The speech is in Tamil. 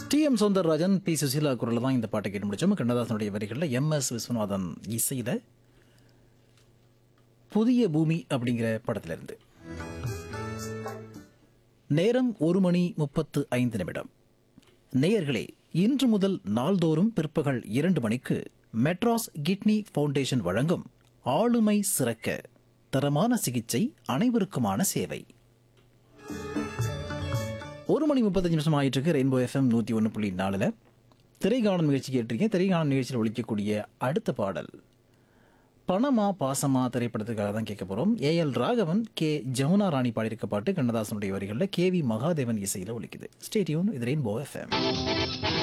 D M Soundararajan P Susheela குரலில் தான் இந்த பாட்டை கேட்டு முடிச்சோம் கண்ணதாசனுடைய வரிகளில் எம் எஸ் விஸ்வநாதன் இசையில் புதிய பூமி அப்படிங்கிற படத்திலிருந்து நேரம் ஒரு மணி முப்பத்து ஐந்து நிமிடம் நேயர்களே இன்று முதல் நாள்தோறும் பிற்பகல் இரண்டு மணிக்கு மெட்ராஸ் கிட்னி ஃபவுண்டேஷன் வழங்கும் ஆளுமை சிறக்க தரமான சிகிச்சை அனைவருக்குமான சேவை ஒரு மணி முப்பத்தஞ்சு நிமிஷம் ஆயிட்டு இருக்கு ரெயின்போ எஃப்எம் நூற்றி ஒன்று புள்ளி நாலில் திரைக்காணம் நிகழ்ச்சி கேட்டிருக்கேன் திரைக்காணம் நிகழ்ச்சியில் ஒழிக்கக்கூடிய அடுத்த பாடல் பணமா பாசமா திரைப்படத்துக்காக தான் கேட்க போகிறோம் ஏஎல் ராகவன் கே ஜமுனா ராணி பாடியிருக்க பாட்டு கண்ணதாசனுடைய வரிகளில் கே வி மகாதேவன் இசையில் ஒழிக்குது ஸ்டேடியூன் இது ரெயின்போ எஃப்எம்